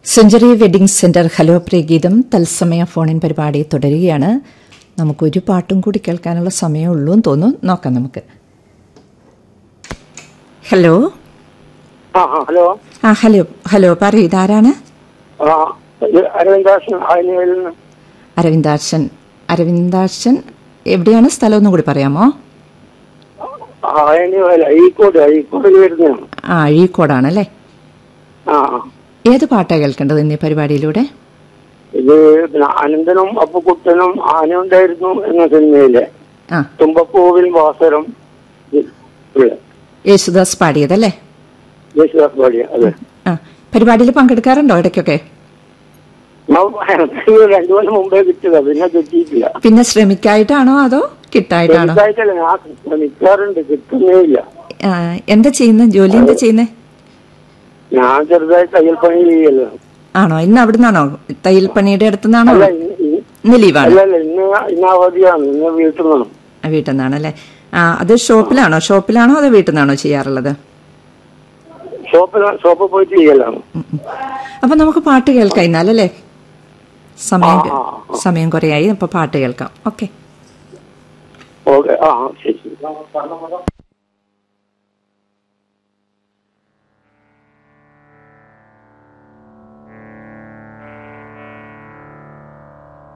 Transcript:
Century wedding centre hello പ്രിയഗീതം തത്സമയ phone in പരിപാടി തുടരുകയാണ് നമുക്കൊരു പാട്ടും കൂടി കേൾക്കാനുള്ള സമയമുള്ളൂ എന്ന് തോന്നുന്നു നോക്കാം നമുക്ക് ഹലോ ആ ആ, ഹലോ ആ ഹലോ ഹലോ പറയൂ ഇതാരാണ് ആ ഇത് അരവിന്ദാസൻ ആയിരങ്ങളിൽ നിന്ന് അരവിന്ദാക്ഷൻ അരവിന്ദാക്ഷൻ എവിടെയാണ് സ്ഥലം ഒന്നും കൂടി പറയാമോ ആയനിവല അഴീക്കോട് അഴീക്കോടിൽ വരുന്നതാണ് ആ അഴീക്കോടാണല്ലേ ആ ആ. ഏത് പാട്ടാണ് കേൾക്കേണ്ടത് ഇന്നീ പരിപാടിയിലൂടെ ഇത് പിന്നെ അനന്തനും അപ്പുക്കുട്ടനും ആനയുണ്ടായിരുന്നു എന്ന സിനിമയിലെ ആ തുമ്പപ്പൂവിൽ വാസരം ഉള്ള യേശുദാസ് പാടിയതല്ലേ യേശുദാസ് പാടിയ അതെ ആ പരിപാടിയിൽ പങ്കെടുക്കാറുണ്ടോ ഇടയ്ക്കൊക്കെ എനിക്ക് രണ്ടു കൊല്ലം മുമ്പേ കിട്ടിയതാ പിന്നെ കിട്ടിയിട്ടില്ല പിന്നെ ശ്രമിക്കായിട്ടാണോ അതോ കിട്ടായിട്ടാണോ ചെറുതായിട്ടല്ല ഞാൻ ശ്രമിക്കാറുണ്ട് കിട്ടുന്നേ ഇല്ല ആ, എന്താ ചെയ്യുന്നത് ജോലി എന്താ ചെയ്യുന്നത് ഞാൻ ചെറുതായി തയ്യൽ പണി ചെയ്യല്ലോ ആണോ ഇന്ന് അവിടുന്നാണോ തയ്യൽ പണിയുടെ അടുത്തുനിന്നാണോ അല്ല ഇന്ന് ഇന്ന് ഇന്ന് ലീവാണ് അല്ല അല്ല ഇന്ന് ഇന്ന് അവധിയാണ് ഇന്ന് വീട്ടിൽ നിന്നും വീട്ടിൽ നിന്നാണല്ലേ ആ അത് ഷോപ്പിലാണോ ഷോപ്പിലാണോ അതോ വീട്ടിൽ നിന്നാണോ ചെയ്യാറുള്ളത് ഷോപ്പിൽ ഷോപ്പിൽ പോയിട്ട് ചെയ്യലാണ് ഉം, ഉം. അപ്പൊ നമുക്ക് പാട്ട് കേൾക്കാം ഇന്നാലല്ലേ സമയം ആ, ആ, സമയം കുറയായി അപ്പൊ പാട്ട് കേൾക്കാം ഓക്കെ ഓക്കെ ആ ശരി ശരി